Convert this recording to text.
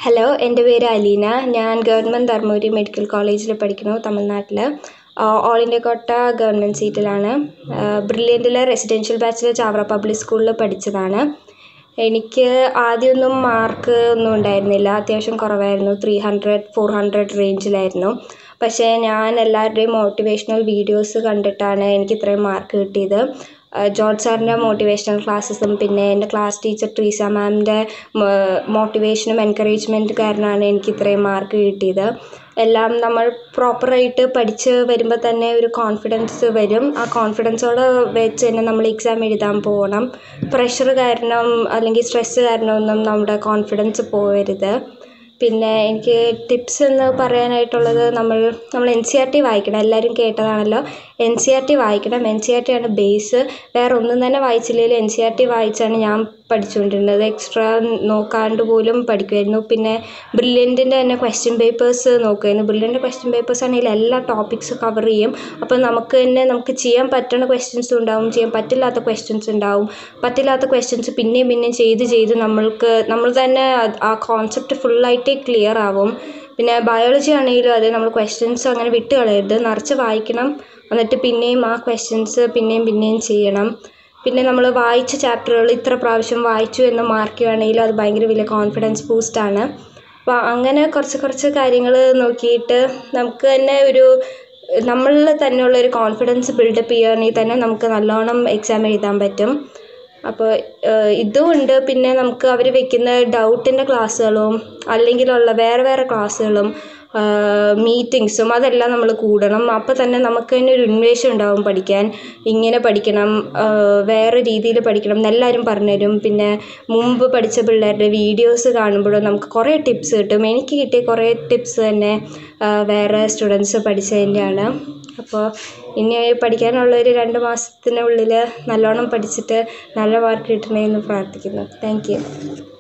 hello എൻ്റെ പേര് അലീന ഞാൻ ഗവൺമെൻറ് ധർമ്മപുരി മെഡിക്കൽ കോളേജിൽ പഠിക്കുന്നു തമിഴ്നാട്ടിൽ ഓൾ ഇന്ത്യ കോട്ട ഗവൺമെൻറ് സീറ്റിലാണ് ബ്രില്യൻറ്റിലെ റെസിഡൻഷ്യൽ ബാച്ചിൽ ചാവറ പബ്ലിക് സ്കൂളിൽ പഠിച്ചതാണ് എനിക്ക് ആദ്യമൊന്നും മാർക്ക് ഒന്നും ഉണ്ടായിരുന്നില്ല അത്യാവശ്യം കുറവായിരുന്നു ത്രീ ഹൺഡ്രഡ് ഫോർ ഹൺഡ്രഡ് റേഞ്ചിലായിരുന്നു പക്ഷേ ഞാൻ എല്ലാവരുടെയും മോട്ടിവേഷണൽ വീഡിയോസ് കണ്ടിട്ടാണ് എനിക്ക് ഇത്രയും മാർക്ക് കിട്ടിയത് ജോർജ് സാറിൻ്റെ മോട്ടിവേഷണൽ ക്ലാസ്സസും പിന്നെ എൻ്റെ ക്ലാസ് ടീച്ചർ ട്രീസ മാമിൻ്റെ മോട്ടിവേഷനും എൻകറേജ്മെൻറ്റ് കാരണമാണ് എനിക്ക് ഇത്രയും മാർക്ക് കിട്ടിയത് എല്ലാം നമ്മൾ പ്രോപ്പറായിട്ട് പഠിച്ച് വരുമ്പോൾ തന്നെ ഒരു കോൺഫിഡൻസ് വരും ആ കോൺഫിഡൻസോടെ വെച്ച് തന്നെ നമ്മൾ എക്സാം എഴുതാൻ പോകണം പ്രഷർ കാരണം അല്ലെങ്കിൽ സ്ട്രെസ്സ് കാരണമൊന്നും നമ്മുടെ കോൺഫിഡൻസ് പോകരുത് പിന്നെ എനിക്ക് ടിപ്സ് എന്ന് പറയാനായിട്ടുള്ളത് നമ്മൾ നമ്മൾ എൻ സി ആർ ടി വായിക്കണം എല്ലാവരും കേട്ടതാണല്ലോ എൻ സി ആർ ടി വായിക്കണം എൻ സി ആർ ടി ആണ് ബേസ് വേറെ ഒന്നും തന്നെ വായിച്ചില്ലെങ്കിലും എൻ സി ആർ ടി വായിച്ചാണ് ഞാൻ പഠിച്ചുകൊണ്ടിരുന്നത് എക്സ്ട്രാ നോക്കാണ്ട് പോലും പഠിക്കുമായിരുന്നു പിന്നെ ബ്രില്യൻറ്റിൻ്റെ തന്നെ ക്വസ്റ്റ്യൻ പേപ്പേഴ്സ് നോക്കുമായിരുന്നു ബ്രില്യൻ്റ് ക്വസ്റ്റ്യൻ പേപ്പേഴ്സ് ആണെങ്കിൽ എല്ലാ ടോപ്പിക്സ് കവർ ചെയ്യും അപ്പോൾ നമുക്ക് തന്നെ നമുക്ക് ചെയ്യാൻ പറ്റുന്ന ക്വസ്റ്റ്യൻസും ഉണ്ടാവും ചെയ്യാൻ പറ്റില്ലാത്ത ക്വസ്റ്റ്യൻസ് ഉണ്ടാവും പറ്റില്ലാത്ത ക്വസ്റ്റ്യൻസ് പിന്നെയും പിന്നെയും ചെയ്ത് ചെയ്ത് നമ്മൾക്ക് നമ്മൾ തന്നെ ആ കോൺസെപ്റ്റ് ഫുള്ളായിട്ട് ക്ലിയർ ആവും പിന്നെ ബയോളജി ആണെങ്കിലും അതെ നമ്മൾ ക്വസ്റ്റ്യൻസ് അങ്ങനെ വിട്ട് കളയരുത് നിറച്ച് വായിക്കണം എന്നിട്ട് പിന്നെയും ആ ക്വസ്റ്റ്യൻസ് പിന്നെയും പിന്നെയും ചെയ്യണം പിന്നെ നമ്മൾ വായിച്ച ചാപ്റ്ററുകൾ ഇത്ര പ്രാവശ്യം വായിച്ചു എന്ന് മാർക്ക് ചെയ്യുകയാണെങ്കിലും അത് ഭയങ്കര വലിയ കോൺഫിഡൻസ് ബൂസ്റ്റാണ് അപ്പോൾ അങ്ങനെ കുറച്ച് കുറച്ച് കാര്യങ്ങൾ നോക്കിയിട്ട് നമുക്ക് തന്നെ ഒരു നമ്മളിൽ തന്നെയുള്ള ഒരു കോൺഫിഡൻസ് ബിൽഡപ്പ് ചെയ്യുകയാണെങ്കിൽ തന്നെ നമുക്ക് നല്ലോണം എക്സാം എഴുതാൻ പറ്റും അപ്പോൾ ഇതും ഉണ്ട് പിന്നെ നമുക്ക് അവർ വെക്കുന്ന ഡൗട്ടിൻ്റെ ക്ലാസ്സുകളും അല്ലെങ്കിലുള്ള വേറെ വേറെ ക്ലാസ്സുകളും മീറ്റിങ്സും അതെല്ലാം നമ്മൾ കൂടണം അപ്പോൾ തന്നെ നമുക്ക് തന്നെ ഒരു ഉന്മേഷം ഉണ്ടാവും പഠിക്കാൻ ഇങ്ങനെ പഠിക്കണം വേറെ രീതിയിൽ പഠിക്കണം എന്നെല്ലാവരും പറഞ്ഞുതരും പിന്നെ മുമ്പ് പഠിച്ച പിള്ളേരുടെ വീഡിയോസ് കാണുമ്പോഴും നമുക്ക് കുറേ ടിപ്സ് കിട്ടും എനിക്ക് കിട്ടിയ കുറേ ടിപ്സ് തന്നെ വേറെ സ്റ്റുഡൻസ് പഠിച്ചതിൻ്റെയാണ് അപ്പോൾ ഇനി പഠിക്കാനുള്ള ഒരു രണ്ട് മാസത്തിനുള്ളിൽ നല്ലോണം പഠിച്ചിട്ട് നല്ല മാർക്ക് കിട്ടണമെന്ന് പ്രാർത്ഥിക്കുന്നു താങ്ക് യു